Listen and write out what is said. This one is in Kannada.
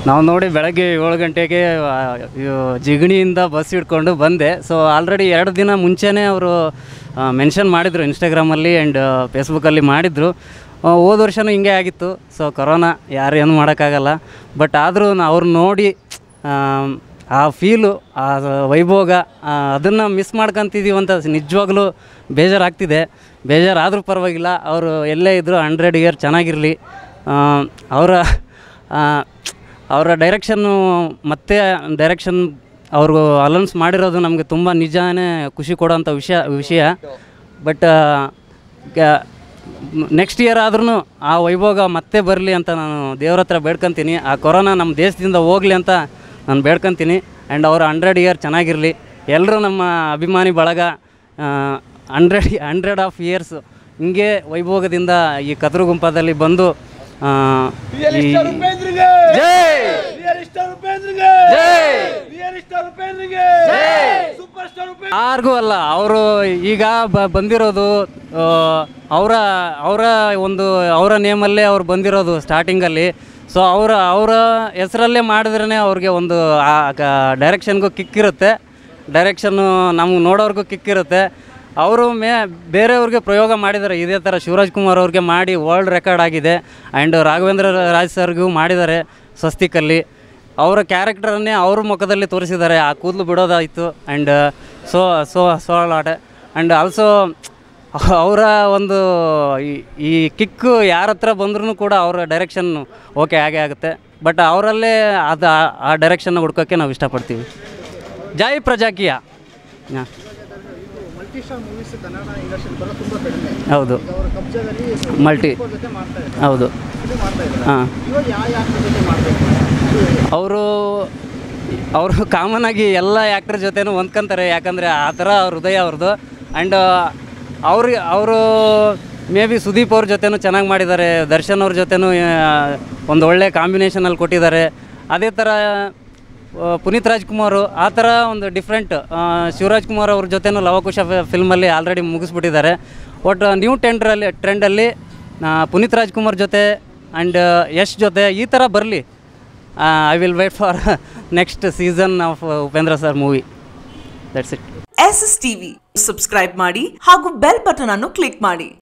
ನಾವು ನೋಡಿ ಬೆಳಗ್ಗೆ ಏಳು ಗಂಟೆಗೆ ಆ, ಇವು ಜಿಗಣಿಯಿಂದ ಬಸ್ ಹಿಡ್ಕೊಂಡು ಬಂದೆ ಸೊ ಆಲ್ರೆಡಿ ಎರಡು ದಿನ ಮುಂಚೆನೇ ಅವರು ಮೆನ್ಷನ್ ಮಾಡಿದರು ಇನ್ಸ್ಟಾಗ್ರಾಮಲ್ಲಿ ಆ್ಯಂಡ್ ಫೇಸ್ಬುಕ್ಕಲ್ಲಿ ಮಾಡಿದರು ಹೋದ ವರ್ಷವೂ ಹಿಂಗೆ ಆಗಿತ್ತು ಸೊ ಕೊರೋನಾ ಯಾರು ಏನು ಮಾಡೋಕ್ಕಾಗಲ್ಲ ಬಟ್ ಆದರೂ ಅವ್ರು ನೋಡಿ ಆ, ಆ ಫೀಲು ಆ ವೈಭೋಗ ಅದನ್ನು ಮಿಸ್ ಮಾಡ್ಕೊತಿದ್ದೀವಿ ಅಂತ ನಿಜವಾಗ್ಲೂ ಬೇಜಾರಾಗ್ತಿದೆ ಬೇಜಾರಾದರೂ ಪರವಾಗಿಲ್ಲ ಅವರು ಎಲ್ಲೇ ಇದ್ದರೂ ಹಂಡ್ರೆಡ್ ಇಯರ್ ಚೆನ್ನಾಗಿರಲಿ ಅವರ ಅವರ ಡೈರೆಕ್ಷನ್ನು ಮತ್ತೆ ಡೈರೆಕ್ಷನ್ ಅವರು ಅಲೌನ್ಸ್ ಮಾಡಿರೋದು ನಮಗೆ ತುಂಬ ನಿಜಾನೇ ಖುಷಿ ಕೊಡೋಂಥ ವಿಷಯ ವಿಷಯ ಬಟ್ ನೆಕ್ಸ್ಟ್ ಇಯರ್ ಆದ್ರೂ ಆ ವೈಭೋಗ ಮತ್ತೆ ಬರಲಿ ಅಂತ ನಾನು ದೇವ್ರ ಹತ್ರ ಬೇಡ್ಕೊತೀನಿ ಆ ಕೊರೋನಾ ನಮ್ಮ ದೇಶದಿಂದ ಹೋಗಲಿ ಅಂತ ನಾನು ಬೇಡ್ಕೊತೀನಿ ಆ್ಯಂಡ್ ಅವರು ಹಂಡ್ರೆಡ್ ಇಯರ್ ಚೆನ್ನಾಗಿರಲಿ ಎಲ್ಲರೂ ನಮ್ಮ ಅಭಿಮಾನಿ ಬಳಗ ಹಂಡ್ರೆಡ್ ಹಂಡ್ರೆಡ್ ಆಫ್ ಇಯರ್ಸ್ ಹಿಂಗೆ ವೈಭೋಗದಿಂದ ಈ ಕದ್ರು ಗುಂಪದಲ್ಲಿ ಬಂದು ಆ, ಈ ಜೈ ಯಾರಿಗೂ ಅಲ್ಲ ಅವರು ಈಗ ಬ ಬಂದಿರೋದು ಅವರ ಅವರ ಒಂದು ಅವರ ನೇಮಲ್ಲೇ ಅವ್ರು ಬಂದಿರೋದು ಸ್ಟಾರ್ಟಿಂಗಲ್ಲಿ ಸೊ ಅವರ ಅವರ ಹೆಸರಲ್ಲೇ ಮಾಡಿದ್ರೇ ಅವ್ರಿಗೆ ಒಂದು ಡೈರೆಕ್ಷನ್ಗೂ ಕಿಕ್ಕಿರುತ್ತೆ ಡೈರೆಕ್ಷನ್ನು ನಮ್ಗೆ ನೋಡೋರ್ಗೂ ಕಿಕ್ಕಿರುತ್ತೆ ಅವರು ಮೇ ಬೇರೆಯವ್ರಿಗೆ ಪ್ರಯೋಗ ಮಾಡಿದ್ದಾರೆ ಇದೇ ಥರ ಶಿವರಾಜ್ ಕುಮಾರ್ ಅವ್ರಿಗೆ ಮಾಡಿ ವರ್ಲ್ಡ್ ರೆಕಾರ್ಡ್ ಆಗಿದೆ ಆ್ಯಂಡ್ ರಾಘವೇಂದ್ರ ರಾಜ್ ಸರ್ಗೂ ಮಾಡಿದ್ದಾರೆ ಸ್ವಸ್ತಿಕಲ್ಲಿ ಅವರ ಕ್ಯಾರೆಕ್ಟರನ್ನೇ ಅವ್ರ ಮುಖದಲ್ಲಿ ತೋರಿಸಿದ್ದಾರೆ ಆ ಕೂದಲು ಬಿಡೋದಾಯಿತು and so so so lot and also ಅವರ ಒಂದು ಈ- ಈ ಕಿಕ್ಕು ಯಾರ ಹತ್ರ ಬಂದ್ರೂ ಕೂಡ ಅವರ ಡೈರೆಕ್ಷನ್ ಓಕೆ ಆಗೇ ಆಗುತ್ತೆ ಬಟ್ ಅವರಲ್ಲೇ ಅದು ಆ- ಆ ಡೈರೆಕ್ಷನ್ನ ಹುಡ್ಕೋಕ್ಕೆ ನಾವು ಇಷ್ಟಪಡ್ತೀವಿ ಜೈ ಪ್ರಜಾಕೀಯ ಹಾಂ multi star movies Kannada industry ಬರೋ ತುಂಬ ಕಡಿಮೆ ಹೌದು ಈಗ ಅವರ ಕಬ್ಜದಲ್ಲಿ ಮಲ್ಟಿ ಜೊತೆ ಮಾಡ್ತಾ ಇದ್ದಾರೆ ಹೌದು ಇದು ಮಾಡ್ತಾ ಇದ್ದಾರೆ ಹಾಂ ಇವಾಗ ಯಾವ ಯಾಕ್ಟರ್ ಜೊತೆ ಮಾಡಬೇಕು ಅವರು ಅವರು ಕಾಮನ್ ಆಗಿ ಎಲ್ಲ ಆ್ಯಕ್ಟರ್ ಜೊತೆನೂ ಹೊಂದ್ಕೊಂತಾರೆ ಯಾಕಂದರೆ ಆ ಥರ ಅವ್ರ ಹೃದಯ ಅವ್ರದ್ದು ಆ್ಯಂಡ್ ಅವ್ರಿಗೆ ಅವರು ಮೇ ಬಿ ಸುದೀಪ್ ಅವ್ರ ಜೊತೆನೂ ಚೆನ್ನಾಗಿ ಮಾಡಿದ್ದಾರೆ ದರ್ಶನ್ ಅವ್ರ ಜೊತೆನೂ ಒಂದು ಒಳ್ಳೆ ಕಾಂಬಿನೇಷನಲ್ಲಿ ಕೊಟ್ಟಿದ್ದಾರೆ ಅದೇ ಥರ ಆ, ಪುನೀತ್ ರಾಜ್ಕುಮಾರ್ ಆ ಥರ ಒಂದು ಡಿಫ್ರೆಂಟ್ ಶಿವರಾಜ್ ಕುಮಾರ್ ಅವ್ರ ಜೊತೆನೂ ಲವಕುಶ ಫಿಲ್ಮಲ್ಲಿ ಆಲ್ರೆಡಿ ಮುಗಿಸ್ಬಿಟ್ಟಿದ್ದಾರೆ ಒಟ್ಟು ನ್ಯೂ ಟೆಂಡ್ರಲ್ಲಿ ಟ್ರೆಂಡಲ್ಲಿ ಪುನೀತ್ ರಾಜ್ಕುಮಾರ್ ಜೊತೆ ಆ್ಯಂಡ್ ಯಶ್ ಜೊತೆ ಈ ಥರ ಬರಲಿ I will wait for next season of Upendra sir movie that's it S S TV subscribe ಮಾಡಿ ಹಾಗೂ ಬೆಲ್ ಬಟನ್ ಅನ್ನು ಕ್ಲಿಕ್ ಮಾಡಿ